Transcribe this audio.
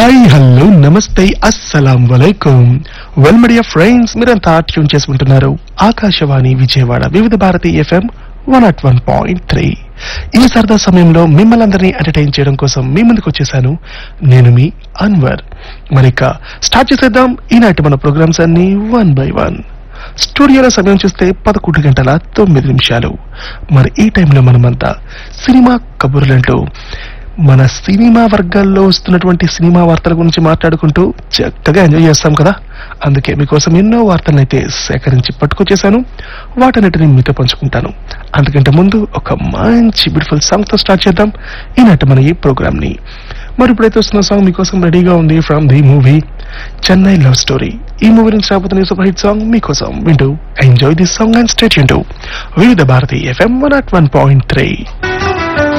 hi hello namaste అస్సలాం వలైకుం well media friends మీరంతా ట్యూన్ చేసుకుంటున్నారు Akashvani Vijayawada Vividh Bharati FM one at one point three ఈ సరదా సమయంలో మిమ్మల్ని అందరినీ ఎంటర్టైన్ చేయడం కోసం మీ ముందుకు వచ్చేసాను నేను మీ అన్వర్ మరిక స్టార్ట్ చేసేద్దాం ఈనాటి మన ప్రోగ్రామ్స్ అన్ని వన్ బై వన్ స్టూడియోలో సమయం చూస్తే పదకొండు గంటల తొమ్మిది నిమిషాలు మరి ఈ టైంలో మనమంతా సినిమా కబుర్లంటూ మన సినిమా వర్గాల్లో వస్తున్నటువంటి సినిమా వార్తల గురించి మాట్లాడుకుంటూ చక్కగా ఎంజాయ్ చేస్తాం కదా అందుకే మీకోసం ఎన్నో వార్తలను అయితే సేకరించి పట్టుకొచ్చేసాను వాటన్నిటిని మీతో పంచుకుంటాను అందుకంటే ముందు ఒక మంచి బ్యూటిఫుల్ సాంగ్ తో స్టార్ట్ చేద్దాం ఈనాటి మన ఈ ప్రోగ్రామ్ ని మరి ఇప్పుడైతే వస్తున్న సాంగ్ మీకోసం రెడీగా ఉంది from the movie Chennai love story ఈ మూవీ నుంచి రాబోతున్న సూపర్ హిట్ సాంగ్ మీకోసం వింటూ enjoy this song and state Vividh Bharati FM one at one point three